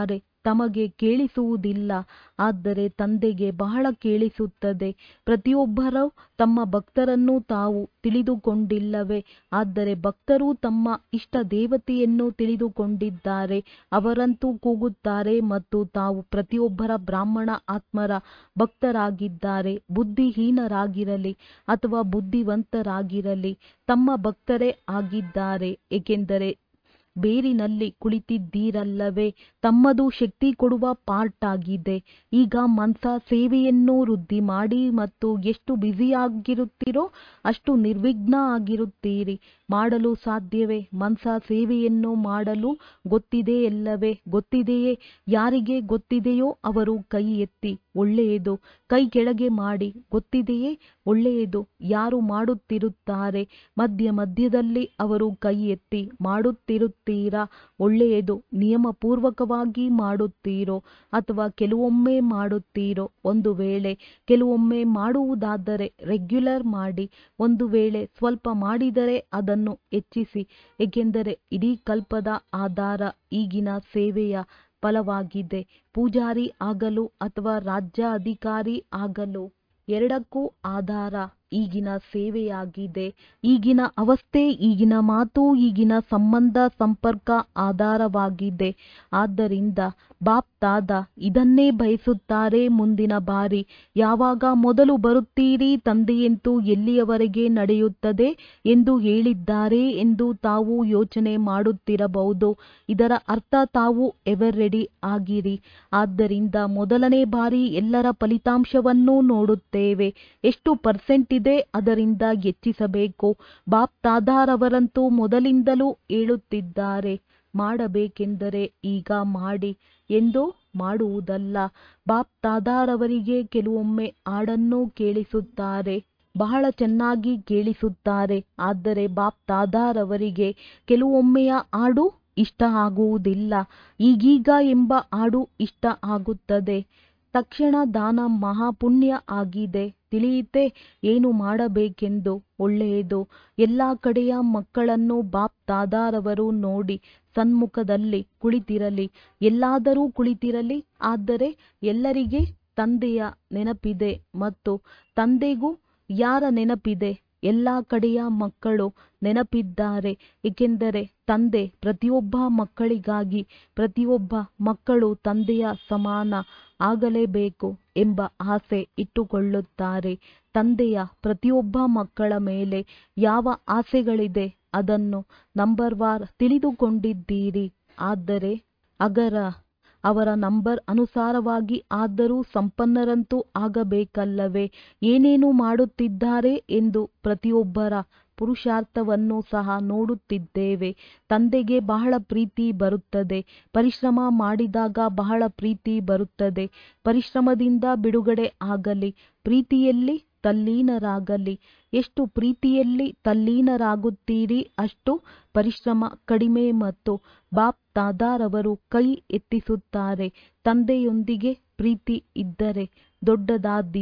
ತಮಗೆ ಕೇಳಿಸುವುದಿಲ್ಲ ಆದರೆ ತಂದೆಗೆ ಬಹಳ ಕೇಳಿಸುತ್ತದೆ ಪ್ರತಿಯೊಬ್ಬರೂ ತಮ್ಮ ಭಕ್ತರನ್ನು ತಾವು ತಿಳಿದುಕೊಂಡಿಲ್ಲವೇ ಆದರೆ ಭಕ್ತರು ತಮ್ಮ ಇಷ್ಟ ದೇವತೆಯನ್ನು ತಿಳಿದುಕೊಂಡಿದ್ದಾರೆ ಅವರಂತೂ ಕೂಗುತ್ತಾರೆ ಮತ್ತು ತಾವು ಪ್ರತಿಯೊಬ್ಬರ ಬ್ರಾಹ್ಮಣ ಆತ್ಮರ ಭಕ್ತರಾಗಿದ್ದಾರೆ ಬುದ್ಧಿಹೀನರಾಗಿರಲಿ ಅಥವಾ ಬುದ್ಧಿವಂತರಾಗಿರಲಿ ತಮ್ಮ ಭಕ್ತರೇ ಆಗಿದ್ದಾರೆ ಏಕೆಂದರೆ ಬೇರಿನಲ್ಲಿ ಕುಳಿತಿದ್ದೀರಲ್ಲವೇ ತಮ್ಮದು ಶಕ್ತಿ ಕೊಡುವ ಪಾರ್ಟ್ ಆಗಿದೆ ಈಗ ಮನ್ಸ ಸೇವೆಯನ್ನು ವೃದ್ಧಿ ಮಾಡಿ ಮತ್ತು ಎಷ್ಟು ಬ್ಯುಸಿಯಾಗಿರುತ್ತೀರೋ ಅಷ್ಟು ನಿರ್ವಿಘ್ನ ಆಗಿರುತ್ತೀರಿ ಮಾಡಲು ಸಾಧ್ಯವೇ ಮನ್ಸ ಸೇವೆಯನ್ನು ಮಾಡಲು ಗೊತ್ತಿದೆಯಲ್ಲವೇ ಗೊತ್ತಿದೆಯೇ ಯಾರಿಗೆ ಗೊತ್ತಿದೆಯೋ ಅವರು ಕೈ ಎತ್ತಿ ಒಳ್ಳೆಯದು ಕೈ ಕೆಳಗೆ ಮಾಡಿ ಗೊತ್ತಿದೆಯೇ ಒಳ್ಳೆಯದು ಯಾರು ಮಾಡುತ್ತಿರುತ್ತಾರೆ ಮಧ್ಯ ಮಧ್ಯದಲ್ಲಿ ಅವರು ಕೈ ಎತ್ತಿ ಮಾಡುತ್ತಿರುತ್ತೀರಾ ಒಳ್ಳೆಯದು ನಿಯಮಪೂರ್ವಕವಾಗಿ ಮಾಡುತ್ತೀರೋ ಅಥವಾ ಕೆಲವೊಮ್ಮೆ ಮಾಡುತ್ತೀರೋ ಒಂದು ವೇಳೆ ಕೆಲವೊಮ್ಮೆ ಮಾಡುವುದಾದರೆ ರೆಗ್ಯುಲರ್ ಮಾಡಿ ಒಂದು ವೇಳೆ ಸ್ವಲ್ಪ ಮಾಡಿದರೆ ಅದನ್ನು ಹೆಚ್ಚಿಸಿ ಏಕೆಂದರೆ ಇಡೀ ಕಲ್ಪದ ಆಧಾರ ಈಗಿನ ಸೇವೆಯ ಫಲವಾಗಿದೆ ಪೂಜಾರಿ ಆಗಲು ಅಥವಾ ರಾಜ್ಯ ಅಧಿಕಾರಿ ಆಗಲು ಎರಡಕ್ಕೂ ಆಧಾರ ಈಗಿನ ಸೇವೆಯಾಗಿದೆ ಈಗಿನ ಅವಸ್ಥೆ ಈಗಿನ ಮಾತು ಈಗಿನ ಸಂಬಂಧ ಸಂಪರ್ಕ ಆಧಾರವಾಗಿದೆ ಆದ್ದರಿಂದ ಬಾಪ್ ತಾದ ಇದನ್ನೇ ಬಯಸುತ್ತಾರೆ ಮುಂದಿನ ಬಾರಿ ಯಾವಾಗ ಮೊದಲು ಬರುತ್ತೀರಿ ತಂದೆಯಂತೂ ಎಲ್ಲಿಯವರೆಗೆ ನಡೆಯುತ್ತದೆ ಎಂದು ಹೇಳಿದ್ದಾರೆ ಎಂದು ತಾವು ಯೋಚನೆ ಮಾಡುತ್ತಿರಬಹುದು ಇದರ ಅರ್ಥ ತಾವು ಎವರ್ ರೆಡಿ ಆಗಿರಿ ಆದ್ದರಿಂದ ಮೊದಲನೇ ಬಾರಿ ಎಲ್ಲರ ಫಲಿತಾಂಶವನ್ನು ನೋಡುತ್ತೇವೆ ಎಷ್ಟು ಪರ್ಸೆಂಟ್ ಇದೆ ಅದರಿಂದ ಹೆಚ್ಚಿಸಬೇಕು ಬಾಪ್ ತಾದಾರವರಂತೂ ಮೊದಲಿಂದಲೂ ಹೇಳುತ್ತಿದ್ದಾರೆ ಮಾಡಬೇಕೆಂದರೆ ಈಗ ಮಾಡಿ ಎಂದು ಮಾಡುವುದಲ್ಲ ಬಾಪ್ ತಾದಾರವರಿಗೆ ಕೆಲವೊಮ್ಮೆ ಹಾಡನ್ನು ಕೇಳಿಸುತ್ತಾರೆ ಬಹಳ ಚೆನ್ನಾಗಿ ಕೇಳಿಸುತ್ತಾರೆ ಆದರೆ ಬಾಪ್ ತಾದಾರವರಿಗೆ ಕೆಲವೊಮ್ಮೆಯ ಹಾಡು ಇಷ್ಟ ಆಗುವುದಿಲ್ಲ ಈಗೀಗ ಎಂಬ ಹಾಡು ಇಷ್ಟ ಆಗುತ್ತದೆ ತಕ್ಷಣ ದಾನ ಮಹಾಪುಣ್ಯ ಆಗಿದೆ ತಿಳಿಯಿತೆ ಏನು ಮಾಡಬೇಕೆಂದು ಒಳ್ಳೆಯದು ಎಲ್ಲ ಕಡೆಯ ಮಕ್ಕಳನ್ನು ಬಾಪ್ ತಾದಾರವರು ನೋಡಿ ಸನ್ಮುಖದಲ್ಲಿ ಕುಳಿತಿರಲಿ ಎಲ್ಲಾದರೂ ಕುಳಿತಿರಲಿ ಆದರೆ ಎಲ್ಲರಿಗೆ ತಂದೆಯ ನೆನಪಿದೆ ಮತ್ತು ತಂದೆಗೂ ಯಾರ ನೆನಪಿದೆ ಎಲ್ಲ ಕಡೆಯ ಮಕ್ಕಳು ನೆನಪಿದ್ದಾರೆ ಏಕೆಂದರೆ ತಂದೆ ಪ್ರತಿಯೊಬ್ಬ ಮಕ್ಕಳಿಗಾಗಿ ಪ್ರತಿಯೊಬ್ಬ ಮಕ್ಕಳು ತಂದೆಯ ಸಮಾನ ಆಗಲೇಬೇಕು ಎಂಬ ಆಸೆ ಇಟ್ಟುಕೊಳ್ಳುತ್ತಾರೆ ತಂದೆಯ ಪ್ರತಿಯೊಬ್ಬ ಮಕ್ಕಳ ಮೇಲೆ ಯಾವ ಆಸೆಗಳಿದೆ ಅದನ್ನು ನಂಬರ್ ವಾರ್ ತಿಳಿದುಕೊಂಡಿದ್ದೀರಿ ಆದರೆ ಅಗರ ಅವರ ನಂಬರ್ ಅನುಸಾರವಾಗಿ ಆದರೂ ಸಂಪನ್ನರಂತೂ ಆಗಬೇಕಲ್ಲವೇ ಏನೇನು ಮಾಡುತ್ತಿದ್ದಾರೆ ಎಂದು ಪ್ರತಿಯೊಬ್ಬರ ಪುರುಷಾರ್ಥವನ್ನು ಸಹ ನೋಡುತ್ತಿದ್ದೇವೆ ತಂದೆಗೆ ಬಹಳ ಪ್ರೀತಿ ಬರುತ್ತದೆ ಪರಿಶ್ರಮ ಮಾಡಿದಾಗ ಬಹಳ ಪ್ರೀತಿ ಬರುತ್ತದೆ ಪರಿಶ್ರಮದಿಂದ ಬಿಡುಗಡೆ ಆಗಲಿ ಪ್ರೀತಿಯಲ್ಲಿ ತಲ್ಲೀನರಾಗಲಿ ಎಷ್ಟು ಪ್ರೀತಿಯಲ್ಲಿ ತಲ್ಲೀನರಾಗುತ್ತೀರಿ ಅಷ್ಟು ಪರಿಶ್ರಮ ಕಡಿಮೆ ಮತ್ತು ಬಾಪ್ ತಾದಾರವರು ಕೈ ಎತ್ತಿಸುತ್ತಾರೆ ತಂದೆಯೊಂದಿಗೆ ಪ್ರೀತಿ ಇದ್ದರೆ ದೊಡ್ಡದಾದಿ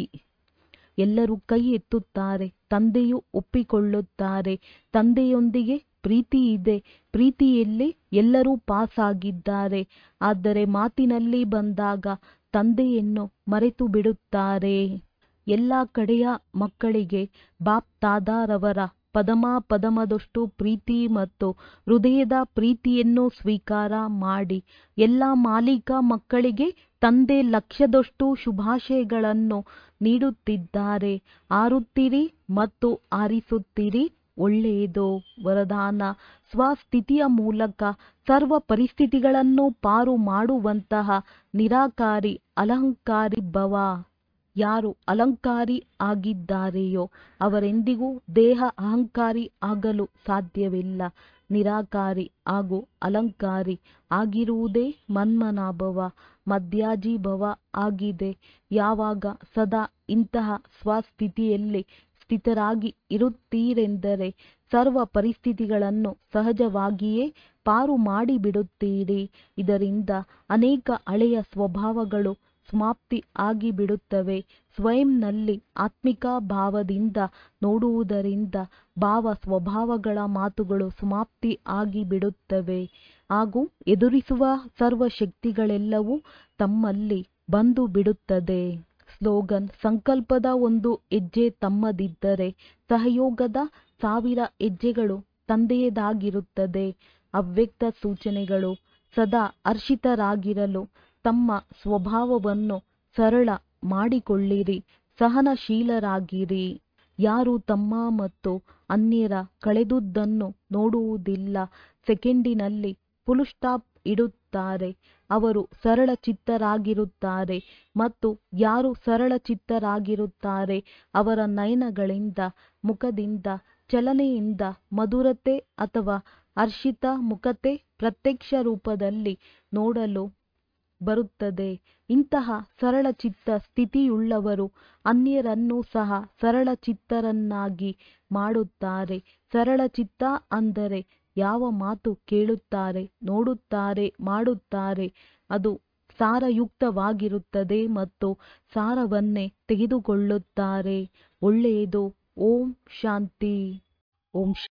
ಎಲ್ಲರೂ ಕೈ ಎತ್ತುತ್ತಾರೆ ತಂದೆಯು ಒಪ್ಪಿಕೊಳ್ಳುತ್ತಾರೆ ತಂದೆಯೊಂದಿಗೆ ಪ್ರೀತಿ ಇದೆ ಪ್ರೀತಿಯಲ್ಲಿ ಎಲ್ಲರೂ ಪಾಸ್ ಆಗಿದ್ದಾರೆ ಆದರೆ ಮಾತಿನಲ್ಲಿ ಬಂದಾಗ ತಂದೆಯನ್ನು ಮರೆತು ಬಿಡುತ್ತಾರೆ ಎಲ್ಲ ಕಡೆಯ ಮಕ್ಕಳಿಗೆ ಬಾಪ್ ತಾದಾರವರ ಪದಮ ಪದಮದಷ್ಟು ಪ್ರೀತಿ ಮತ್ತು ಹೃದಯದ ಪ್ರೀತಿಯನ್ನು ಸ್ವೀಕಾರ ಮಾಡಿ ಎಲ್ಲ ಮಾಲೀಕ ಮಕ್ಕಳಿಗೆ ತಂದೆ ಲಕ್ಷ್ಯದಷ್ಟು ಶುಭಾಶಯಗಳನ್ನು ನೀಡುತ್ತಿದ್ದಾರೆ ಆರುತ್ತೀರಿ ಮತ್ತು ಆರಿಸುತ್ತೀರಿ ಒಳ್ಳೆಯದು ವರದಾನ ಸ್ವಸ್ಥಿತಿಯ ಮೂಲಕ ಸರ್ವ ಪರಿಸ್ಥಿತಿಗಳನ್ನು ಪಾರು ಮಾಡುವಂತಹ ನಿರಾಕಾರಿ ಅಲಂಕಾರಿ ಭವ ಯಾರು ಅಲಂಕಾರಿ ಆಗಿದ್ದಾರೆಯೋ ಅವರೆಂದಿಗೂ ದೇಹ ಅಹಂಕಾರಿ ಆಗಲು ಸಾಧ್ಯವಿಲ್ಲ ನಿರಾಕಾರಿ ಹಾಗೂ ಅಲಂಕಾರಿ ಆಗಿರುವುದೇ ಮನ್ಮನಾಭವ ಮಧ್ಯಾಜೀಭವ ಆಗಿದೆ ಯಾವಾಗ ಸದಾ ಇಂತಹ ಸ್ವಸ್ಥಿತಿಯಲ್ಲಿ ಸ್ಥಿತರಾಗಿ ಇರುತ್ತೀರೆಂದರೆ ಸರ್ವ ಪರಿಸ್ಥಿತಿಗಳನ್ನು ಸಹಜವಾಗಿಯೇ ಪಾರು ಮಾಡಿಬಿಡುತ್ತೀರಿ ಇದರಿಂದ ಅನೇಕ ಹಳೆಯ ಸ್ವಭಾವಗಳು ಸಮಾಪ್ತಿ ಆಗಿಬಿಡುತ್ತವೆ ಸ್ವಯಂನಲ್ಲಿ ಆತ್ಮಿಕ ಭಾವದಿಂದ ನೋಡುವುದರಿಂದ ಭಾವ ಸ್ವಭಾವಗಳ ಮಾತುಗಳು ಸಮಾಪ್ತಿ ಆಗಿಬಿಡುತ್ತವೆ ಹಾಗೂ ಎದುರಿಸುವ ಸರ್ವಶಕ್ತಿಗಳೆಲ್ಲವೂ ತಮ್ಮಲ್ಲಿ ಬಂದು ಬಿಡುತ್ತದೆ ಸ್ಲೋಗನ್ ಸಂಕಲ್ಪದ ಒಂದು ಹೆಜ್ಜೆ ತಮ್ಮದಿದ್ದರೆ ಸಹಯೋಗದ ಸಾವಿರ ಹೆಜ್ಜೆಗಳು ತಂದೆಯದಾಗಿರುತ್ತದೆ ಅವ್ಯಕ್ತ ಸೂಚನೆಗಳು ಸದಾ ಹರ್ಷಿತರಾಗಿರಲು ತಮ್ಮ ಸ್ವಭಾವವನ್ನು ಸರಳ ಮಾಡಿಕೊಳ್ಳಿರಿ ಸಹನಶೀಲರಾಗಿರಿ ಯಾರು ತಮ್ಮ ಮತ್ತು ಅನ್ಯರ ಕಳೆದುದನ್ನು ನೋಡುವುದಿಲ್ಲ ಸೆಕೆಂಡಿನಲ್ಲಿ ಫುಲ್ ಸ್ಟಾಪ್ ಇಡುತ್ತಾರೆ ಅವರು ಸರಳ ಚಿತ್ತರಾಗಿರುತ್ತಾರೆ ಮತ್ತು ಯಾರು ಸರಳ ಚಿತ್ತರಾಗಿರುತ್ತಾರೆ ಅವರ ನಯನಗಳಿಂದ ಮುಖದಿಂದ ಚಲನೆಯಿಂದ ಮಧುರತೆ ಅಥವಾ ಹರ್ಷಿತ ಮುಖತೆ ಪ್ರತ್ಯಕ್ಷ ರೂಪದಲ್ಲಿ ನೋಡಲು ಬರುತ್ತದೆ ಇಂತಹ ಸರಳ ಚಿತ್ತ ಸ್ಥಿತಿಯುಳ್ಳವರು ಅನ್ಯರನ್ನೂ ಸಹ ಸರಳ ಚಿತ್ತರನ್ನಾಗಿ ಮಾಡುತ್ತಾರೆ ಸರಳ ಚಿತ್ತ ಅಂದರೆ ಯಾವ ಮಾತು ಕೇಳುತ್ತಾರೆ ನೋಡುತ್ತಾರೆ ಮಾಡುತ್ತಾರೆ ಅದು ಸಾರಯುಕ್ತವಾಗಿರುತ್ತದೆ ಮತ್ತು ಸಾರವನ್ನೇ ತೆಗೆದುಕೊಳ್ಳುತ್ತಾರೆ ಒಳ್ಳೆಯದು ಓಂ ಶಾಂತಿ ಓಂ